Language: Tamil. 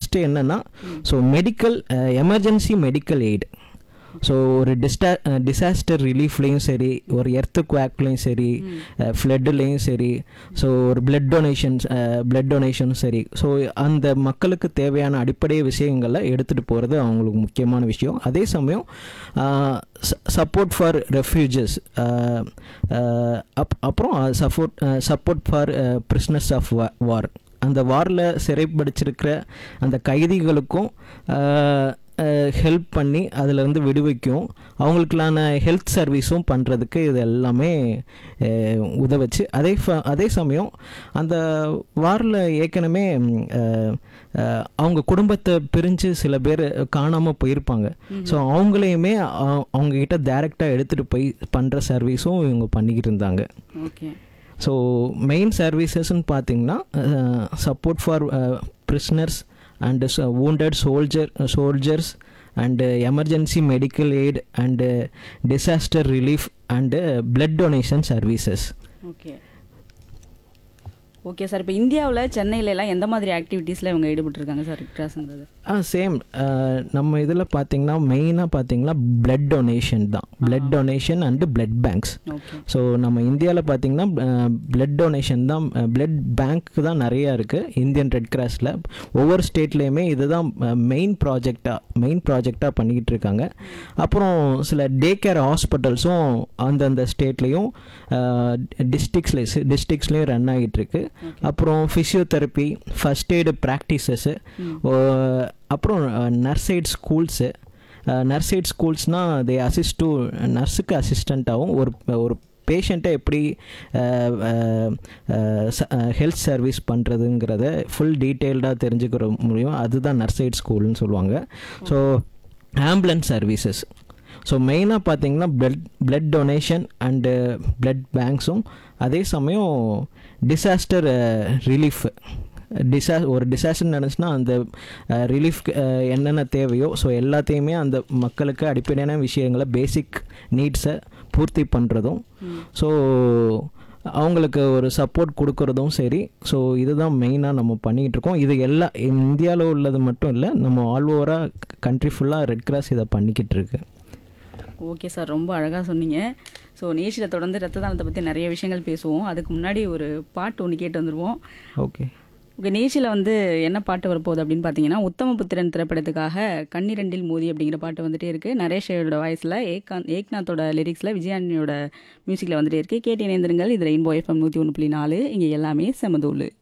ஃபஸ்ட்டு என்னென்னா so medical emergency medical aid so ஒரு டிஸ்டா டிசாஸ்டர் ரிலீஃப்லேயும் சரி ஒரு எர்த்து குவாக்லேயும் சரி ஃப்ளட்டுலேயும் சரி ஸோ ஒரு பிளட் டொனேஷன்ஸ் பிளட் டொனேஷனும் சரி ஸோ அந்த மக்களுக்கு தேவையான அடிப்படை விஷயங்களை எடுத்துகிட்டு போகிறது அவங்களுக்கு முக்கியமான விஷயம் அதே சமயம் சப்போர்ட் ஃபார் ரெஃப்யூஜஸ் அப் அப்புறம் support support for prisoners of war அந்த வாரில் சிறைப்பிடிச்சிருக்கிற அந்த கைதிகளுக்கும் ஹெல்ப் பண்ணி அதிலேருந்து விடுவிக்கும் அவங்களுக்குலான ஹெல்த் சர்வீஸும் பண்ணுறதுக்கு இது எல்லாமே அஹ், உதவுச்சு அதே ஃப- அதே சமயம் அந்த வாரில் ஏற்கனவே ம், அஹ், அஹ், அவங்க குடும்பத்தை பிரிஞ்சு சில பேர் காணாமல் போயிருப்பாங்க ஸோ அவங்களையுமே அ- அவங்க கிட்ட டைரெக்டாக எடுத்துகிட்டு போய் பண்ணுற சர்வீஸும் இவங்க பண்ணிக்கிட்டு இருந்தாங்க ஓகே ஸோ மெயின் சர்வீசஸ்ன்னு பார்த்தீங்கன்னா support for prisoners and wounded soldier soldiers and emergency medical aid and disaster relief and blood donation services okay okay sir இப்போ இந்தியாவில் சென்னையில எல்லாம் எந்த மாதிரி ஆக்டிவிட்டீஸில் இவங்க ஈடுபட்டிருக்காங்க சார் ரெட் கிராஸ்ங்கிறது ஆ சேம் நம்ம இதில் பார்த்தீங்கன்னா மெயினாக பார்த்தீங்கன்னா பிளட் டொனேஷன் தான் blood donation and blood banks okay so நம்ம இந்தியாவில் பார்த்தீங்கன்னா பிளட் டொனேஷன் தான் பிளட் பேங்க் தான் நிறையா இருக்குது இந்தியன் ரெட் கிராஸில் ஒவ்வொரு ஸ்டேட்லேயுமே இதுதான் மெயின் ப்ராஜெக்டாக மெயின் ப்ராஜெக்டாக பண்ணிக்கிட்டு இருக்காங்க அப்புறம் சில டே கேர் ஹாஸ்பிட்டல்ஸும் அந்தந்த ஸ்டேட்லேயும் டிஸ்ட்ரிக்ஸ்ல டிஸ்ட்ரிக்ஸ்லேயும் ரன் ஆகிட்டு இருக்கு அப்புறம் ஃபிசியோதெரப்பி ஃபஸ்ட் எய்டு ப்ராக்டிசஸ்ஸு அப்புறம் நர்சைட் ஸ்கூல்ஸு நர்சைட் ஸ்கூல்ஸ்னால் தே அசிஸ்ட் டு நர்ஸுக்கு அசிஸ்டண்ட்டாகவும் ஒரு ஒரு பேஷண்ட்டை எப்படி ஹெல்த் சர்வீஸ் பண்ணுறதுங்கிறத ஃபுல் டீட்டெயில்டாக தெரிஞ்சுக்கிற முடியும் அதுதான் நர்சைட் ஸ்கூல்னு சொல்லுவாங்க ஸோ ஆம்புலன்ஸ் சர்வீசஸ் ஸோ மெயினாக பார்த்தீங்கன்னா blood blood donation and blood பேங்க்ஸும் அதே சமயம் டிசாஸ்டர் ரிலீஃப் டிசா ஒரு டிசாஸ்டர் நடந்துச்சுன்னா அந்த ரிலீஃப்க்கு என்னென்ன தேவையோ ஸோ எல்லாத்தையுமே அந்த மக்களுக்கு அடிப்படையான விஷயங்களை பேசிக் நீட்ஸை பூர்த்தி பண்ணுறதும் ஸோ அவங்களுக்கு ஒரு சப்போர்ட் கொடுக்கறதும் சரி ஸோ இதுதான் மெயினாக நம்ம பண்ணிகிட்டு இருக்கோம் இது எல்லா இந்தியாவில் உள்ளது மட்டும் இல்லை நம்ம ஆல் ஓவராக கண்ட்ரி ஃபுல்லாக ரெட் கிராஸ் இதை பண்ணிக்கிட்டு இருக்கு ஓகே சார் ரொம்ப அழகாக சொன்னீங்க ஸோ நேஷில் தொடர்ந்து ரத்த தானத்தை பற்றி நிறைய விஷயங்கள் பேசுவோம் அதுக்கு முன்னாடி ஒரு பாட்டு ஒன்று கேட்டு வந்துடுவோம் ஓகே ஓகே நேஷில் வந்து என்ன பாட்டு வரப்போகுது அப்படின்னு பார்த்தீங்கன்னா உத்தமபுத்திரன் திரைப்படத்துக்காக கண்ணிரண்டில் மோதி அப்படிங்கிற பாட்டு வந்துட்டே இருக்குது நரேஷோட வாய்ஸில் ஏகாந்த் ஏக்நாத்தோட லிரிக்ஸில் விஜயானியோட மியூசிக்கில் வந்துட்டே இருக்குது கேட்டு இணைந்திருங்கள் இது ரெயின்போ எஃப்எம் நூற்றி ஒன்று புள்ளி நாலு இங்கே எல்லாமே செமதூள்